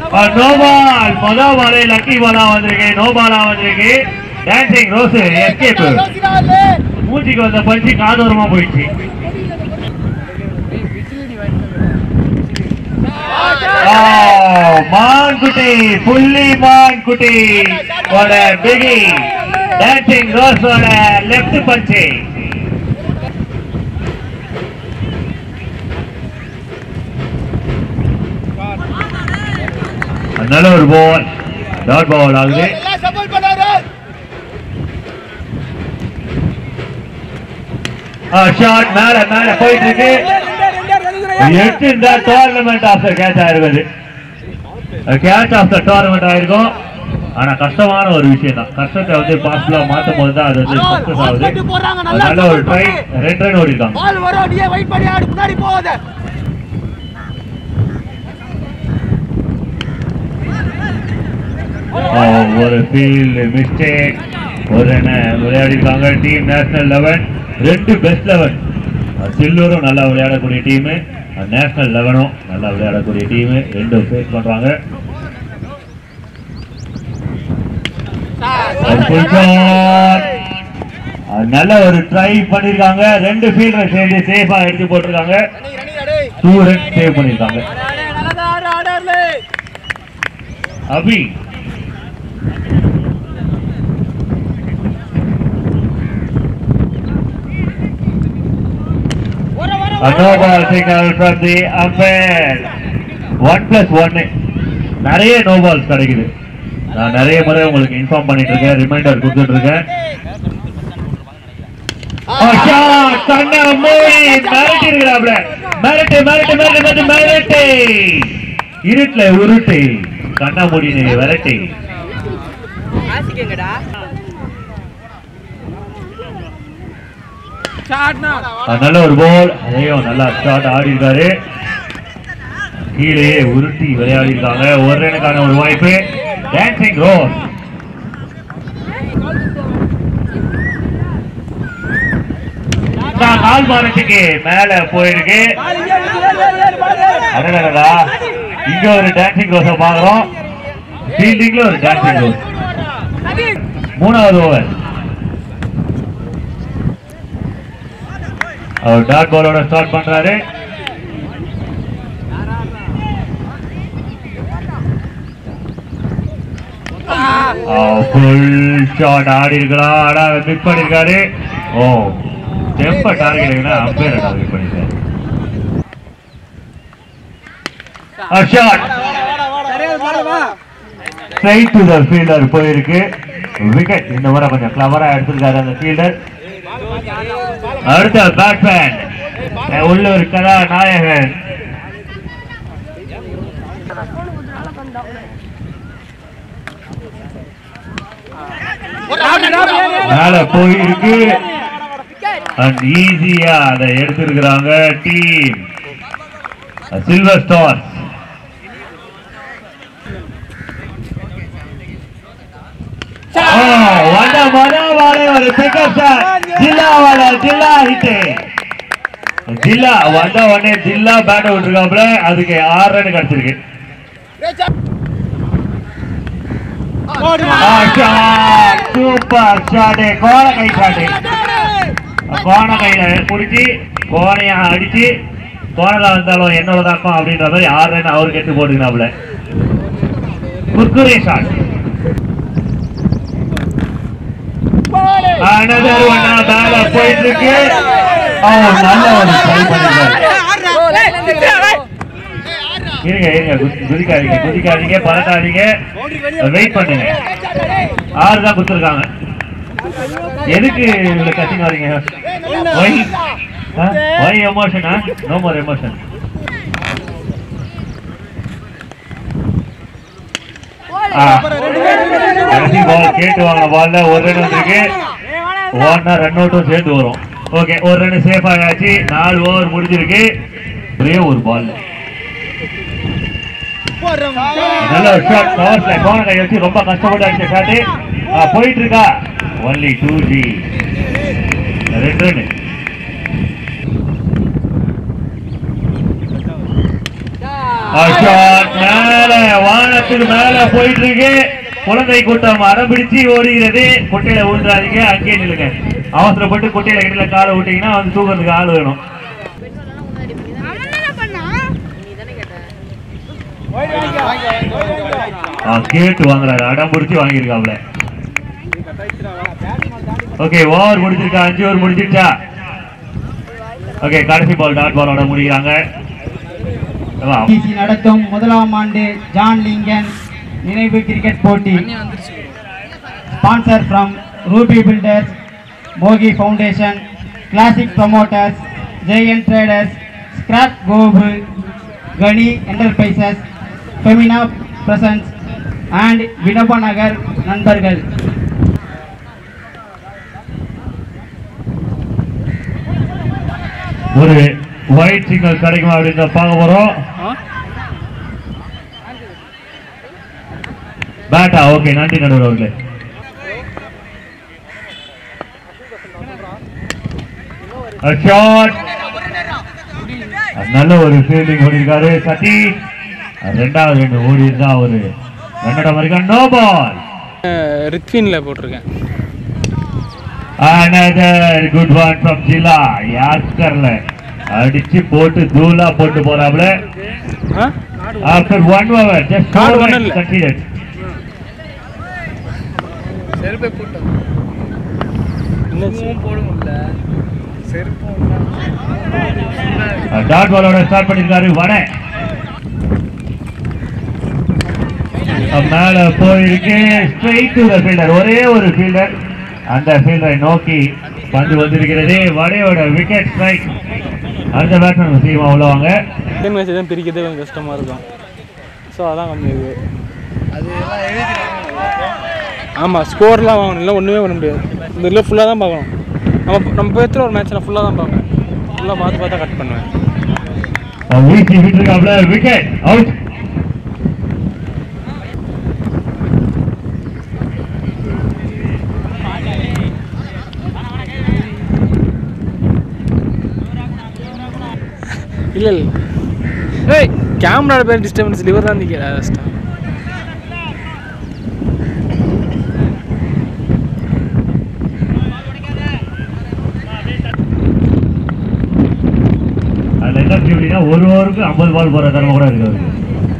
No ball மொத பாலே lucky Bala வந்திருக்கு நோபாலா வந்திருக்கு டான்சிங் ரோஸ் எஸ்கேப் மூஞ்சிக்கு வந்த பஞ்சு காதோரமா போயிடுச்சு மான்குட்டி புள்ளி மான்குட்டி ஓட பிகி டான்சிங் ரோஸோட லெஃப்ட் பஞ்சு நல்ல ஒரு பால் டாட் பால் ஆகுது ஷாட் மேல மேல போயிட்டு இருக்கு எட்டு இந்த டோர்னமெண்ட் ஆஃப் த கேட்ச் ஆயிருக்குது கேட்ச் ஆஃப் த டோர்னமெண்ட் ஆயிருக்கும் ஆனா கஷ்டமான ஒரு விஷயம் தான் கஷ்டத்தை வந்து பாசிபிளா மாத்தும் போது தான் அது வந்து சக்சஸ் ஆகுது அது நல்ல ஒரு ட்ரை ரெண்டு ரன் ஓடி இருக்காங்க பால் வரும் நீயே வெயிட் பண்ணி ஆடு முன்னாடி போகாத ஒரு ஃபீல்டு மிஸ்டேக் ஒரு என்ன விளையாடிருக்காங்க டீம் நேஷனல் லெவன் ரெண்டு பெஸ்ட் லெவன் சில்லூரும் நல்லா விளையாடக்கூடிய டீமு நேஷனல் லெவனும் நல்லா விளையாடக்கூடிய டீமு ரெண்டும் ஃபேஸ் பண்றாங்க ஒரு full shot. அது நல்ல ஒரு ட்ரை பண்ணிருக்காங்க ரெண்டு ஃபீல்டர் சேர்ந்து சேஃபா எடுத்து போட்டிருக்காங்க டூ ரன் சேவ் பண்ணிருக்காங்க அபி A no ball signal from the umpire. One plus ஒன்னு நிறைய நோ பால்ஸ் கிடைக்குது நான் நிறைய முறை உங்களுக்கு இன்ஃபார்ம் பண்ணிட்டு இருக்கேன் ரிமைண்டர் கொடுத்துட்டு இருக்கேன் Oh, shot! கண்ணை மூடி மிரட்டி இருக்கிறாப்ல. மிரட்டு, மிரட்டு, மிரட்டு, மிரட்டு, மிரட்டு. இருட்டுல உருட்டு கண்ணா மூடினு விரட்டி அது நல்ல ஒரு போல் அதையும் நல்லா ஷாட் ஆடி இருக்காரு கீழே உருட்டி விளையாடி இருக்காங்க ஒரு ரனுக்கான ஒரு வாய்ப்பு டான்சிங் ரோஸ் கால் மாறத்துக்கு மேல போயிருக்கு அடடடடா இங்க ஒரு டான்சிங் ரோஸ பாக்குறோம் ஃபீல்டிங்ல ஒரு டான்சிங் ரோஸ் மூணாவது ஓவர் அவர் டாட் பாலோட ஸ்டார்ட் பண்றாரு ஃபுல் ஷாட் ஆடி இருக்கலாம் ஆனா மிஸ் பண்ணிருக்காரு ஓ டெம்ப டார்கெட் அம்பேர் டார்கெட் பண்ணிருக்காரு shot straight to the fielder போயிருக்கு விக்கெட் இந்த முறை கொஞ்சம் கிளவரா எடுத்திருக்காரு அந்த ஃபீல்டர் அடுத்த பேட்ஸ்மேன் உள்ளூர் கதாநாயகன் மேல போயிருக்கு அண்ட் ஈஸியா அதை எடுத்திருக்கிறாங்க டீம் சில்வர் ஸ்டார் வந்த மொத வாழை ஒரு பிக்கப் ஷாட் ஜில்லா வாழ ஜில்லா ஹிட் ஜில்லா வந்த உடனே ஜில்லா பேட் விட்டுருக்காப்புல அதுக்கு ஆறு ரன் கிடைச்சிருக்கு சூப்பர் ஷாட் கோண கை ஷாட் கோண கையில பிடிச்சி கோணைய அடிச்சு கோணலா வந்தாலும் என்னோட தாக்கம் அப்படின்ற மாதிரி ஆறு ரன் அவருக்கு எடுத்து போட்டுக்கிறாப்புல குர்குரே ஷாட் அனதர் ஒன்னா மேல போயிட்டு இருக்கு அவன் நல்ல ஒரு ட்ரை பண்ணிருக்காரு இருங்க இருங்க குதி- குதிக்காதீங்க குதிக்காதீங்க பறக்காதீங்க வெயிட் பண்ணுங்க ஆறு தான் கொடுத்துருக்காங்க எதுக்கு இவ்வளவு கத்திங்க வரீங்க ஒய் ஒய் எமோஷனா நோ மோர் எமோஷன் கடைசி பால் கேட்டு வாங்க பால்ல ஒரு ரன் வந்திருக்கு ஓடினா ரன் அவுட்டும் சேர்ந்து வரும் ஓகே ஒரு ரன் சேஃப் ஆயாச்சு நாலு ஓவர் முடிஞ்சிருக்கு ஒரே ஒரு பால் நல்ல ஒரு ஷாட் கவர்ஸ்ல கோன கை வச்சு ரொம்ப கஷ்டப்பட்டு அடிச்ச ஷாட் போயிட்டு இருக்கா ஒன்லி டூ ஜி ரெண்டு ரன் ஷாட் மேல வானத்துக்கு மேல போயிட்டு இருக்கு குழந்தை கூட்டம் அடம் பிடிச்சு ஓடுகிறது குட்டையில ஊன்றாதீங்க அங்கேயே நில்லுங்க அவசரப்பட்டு குட்டையில கிட்ட காலை விட்டீங்கன்னா வந்து தூக்கிறதுக்கு ஆள் வேணும் அவன் என்ன பண்ணா ஆ, கேட்டு வாங்குறாரு அடம் பிடிச்சி வாங்கியிருக்காப்ல ஓகே ஓவர் முடிச்சிருக்கா அஞ்சு ஓவர் முடிச்சிருச்சா ஓகே கடைசி பால் டாட் பாலோட முடிக்கிறாங்க வா. டிசி நடத்தும் முதலாம் ஆண்டு ஜான் லிங்கன் நினைவு கிரிக்கெட் போட்டி ஸ்பான்சர் ஃப்ரம் ரூபி பில்டர்ஸ் மோகி foundation classic promoters Jayan traders scrap Gopu Kani enterprises Femina பிரசன்ஸ் அண்ட் வினோப நகர் நண்பர்கள் ஒரு ஒயிட் சிக்னல் கிடைக்குமா அப்படின்னு பார்க்க போறோம் பேட்டா ஓகே நன்றி நடுவர் அவர்களே ஷாட் நல்ல ஒரு ஃபீல்டிங் ஓடிருக்காரு சதி ரெண்டாவது ரெண்டு ஓடி இருந்தா ஒரு ரன்னோட மாதிரி நோ பால் ரித்வினில் போட்டிருக்கேன் another good one from ஜிலா யாஸ்கர்ல அடிச்சு போட்டு தூளா போட்டு போறாப்ல ah after one over just Card four ஒண்ணும் இல்ல. கன்சிடர் செருப்பை போட்டோம் இன்னும் போட முடியல செருப்பும் டாட் பாலோட ஸ்டார்ட் பண்ணிருக்காரு வட மேல போயிருக்கு ஸ்ட்ரைட் டு த ஃபீல்டர் ஒரே ஒரு ஃபீல்டர் அந்த ஃபீல்டரை நோக்கி பந்து வந்திருக்கிறது வடையோட விக்கெட் ஸ்ட்ரைக் அடுத்த பேட்ஸ்மேன் சீக்கிரமா உள்ள வாங்க செகண்ட் மேட்ச் தான் பிரிக்கிறதே கொஞ்சம் கஷ்டமாக இருக்கும் ஸோ அதான் கொஞ்சம் இது ஆமாம் ஸ்கோர்லாம் வாங்கணும் இல்லை ஒன்றுமே பண்ண முடியாது இந்த இதில் ஃபுல்லாக தான் பார்க்கணும் நம்ம நம்ம பேத்துல ஒரு மேட்ச் நான் ஃபுல்லாக தான் பார்ப்பேன் ஃபுல்லாக பார்த்து பார்த்தா கட் பண்ணுவேன் வீசி விட்டுருக்காப்ல விக்கெட் அவுட் இல்லை இல்லை ஏய் கேமராட பேர் டிஸ்டர்பன்ஸ் லிவர் தான் நிற்கிற கஷ்டம் அதுல என்ன இருக்கு அப்படின்னா ஒரு ஓவருக்கு ஐம்பது பால் போற திறமை கூட இருக்கு அவருக்கு.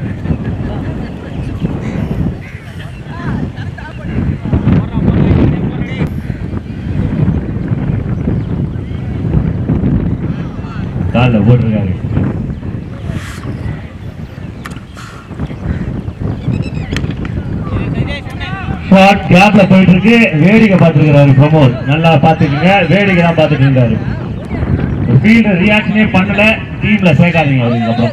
காலில் போட்டிருக்காரு ஷார்ட் கேப்ல போயிட்டு இருக்கு வேடிக்கை பார்த்துருக்காரு பிரமோத் நல்லா பார்த்துக்கங்க வேடிக்கை தான் பார்த்துட்டு இருந்தாரு ஃபீல்டர் ரியாக்ஷனே பண்ணல டீம்ல சேர்க்காதீங்க அதுக்கப்புறம்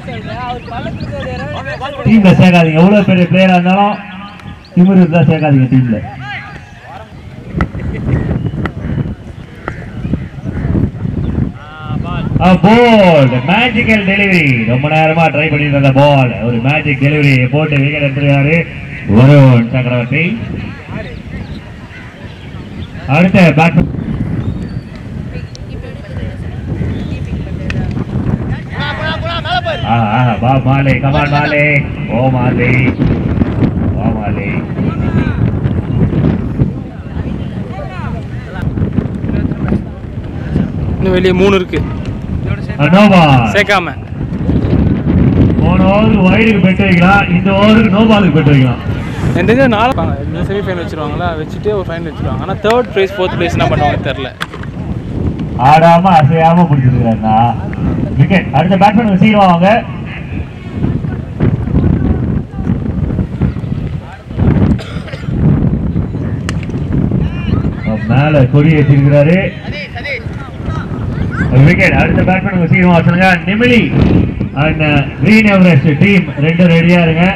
டீம்ல சேர்க்காதீங்க எவ்வளவு பெரிய பிளேயரா இருந்தாலும் திமிரு இருந்தா சேர்க்காதீங்க டீம்ல போல்ட் மேஜிக்கல் டெலிவரி ரொம்ப நேரமா ட்ரை பண்ணிட்டு இருந்த பால் ஒரு மேஜிக் டெலிவரி போட்டு விக்கெட் எடுத்துருக்காரு வருண் சக்கரவர்த்தி அடுத்த பேட்ஸ்மேன் ஆஹா, ஆஹா, வா மாலே கமான் மாலே ஓ மாலே வா மாலே இன்னும் வெளியே மூணு இருக்குது நோபா சேர்க்காம போன ஓவருக்கு வைடுக்கு பெட்டு வைக்கலாம் இந்த ஓவருக்கு நோ பாலுக்கு பெட்டு வைக்கலாம் எந்த இது நாலு இந்த செமி ஃபைனல் வச்சிருவாங்களா வச்சுட்டு ஒரு ஃபைனல் வச்சிருவாங்க ஆனால் தேர்ட் ப்ரைஸ் ஃபோர்த் ப்ரைஸ் என்ன பண்ணுவாங்க தெரில ஆடாம அசையாம பிடிச்சிருக்காருண்ணா விக்கெட் அடுத்த பேட்ஸ்மேன் சீக்கிரம் வாங்க மேல கொடி வச்சிருக்கிறாரு விக்கெட் அடுத்த பேட்ஸ்மேன் சீக்கிரமா வச்சுருங்க நிமிலி அண்ட் கிரீன் எவரெஸ்ட் டீம் ரெண்டும் ரெடியா இருங்க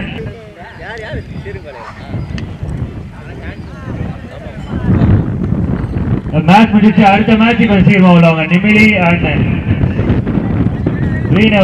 மேட்ச் முடிச்சு அடுத்த மேட்சுக்கு சீக்கிரமா உள்ளவங்க நிமிலி அண்ட் கிரீன்